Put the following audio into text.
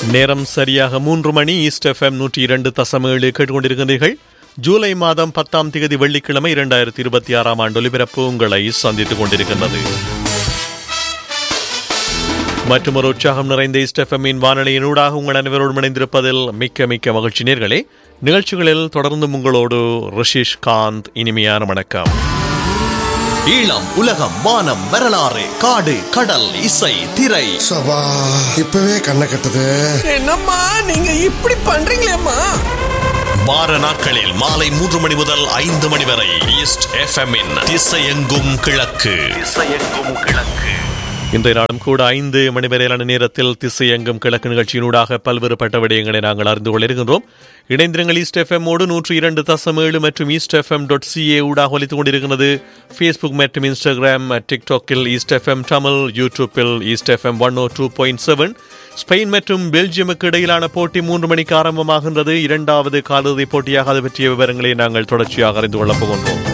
நேரம் சரியாக மூன்று மணி ஈஸ்ட் எஃப்எம் நூற்றி இரண்டு தசம் ஏழு கேட்டுக்கொண்டிருக்கின்றீர்கள் ஜூலை மாதம் பத்தாம் தேதி வெள்ளிக்கிழமை இரண்டாயிரத்தி இருபத்தி ஆறாம் ஆண்டு ஒலிபரப்பு உங்களை சந்தித்துக் கொண்டிருக்கின்றது மற்றும் ஒரு உற்சாகம் நிறைந்த ஈஸ்ட் எஃப்எம்மின் வானொலியினூடாக உங்கள் அனைவரோடும் இணைந்திருப்பதில் மிக்க மிக்க மகிழ்ச்சி நேர்களே நிகழ்ச்சிகளில் தொடர்ந்து உங்களோடு ரிஷிஷ் காந்த் இனிமையான வணக்கம் ஈழம் உலகம் வானம் வரலாறு காடு கடல் இசை திரை சபா இப்பவே கண்ணை கட்டுது என்னம்மா நீங்க இப்படி பண்றீங்களேம்மா வார நாட்களில் மாலை மூன்று மணி முதல் ஐந்து மணி வரை ஈஸ்ட் எஃப்எம் திசையெங்கும் கிழக்கு திசையெங்கும் கிழக்கு இன்றைய நாளும் கூட ஐந்து மணி வரையிலான நேரத்தில் திசையெங்கும் கிழக்கு நிகழ்ச்சியினூடாக பல்வேறுபட்ட விடயங்களை நாங்கள் அறிந்து கொள்ள இருக்கின்றோம் இணைந்திருங்கள் ஈஸ்ட் எஃப்எம் ஓடு நூற்றி இரண்டு தசம் ஏழு மற்றும் ஈஸ்ட் எஃப்எம் டாட் சிஏ ஊடாக ஒலித்துக் கொண்டிருக்கிறது ஃபேஸ்புக் மற்றும் இன்ஸ்டாகிராம் டிக்டாக்கில் ஈஸ்ட் எஃப்எம் தமிழ் யூடியூப்பில் east FM one O two point seven Spain மற்றும் பெல்ஜியமுக்கு இடையிலான போட்டி மூன்று மணிக்கு ஆரம்பமாகின்றது இரண்டாவது காலிறுதிப் போட்டியாக அது பற்றிய விவரங்களை நாங்கள் தொடர்ச்சியாக அறிந்து கொள்ளப் போகின்றோம்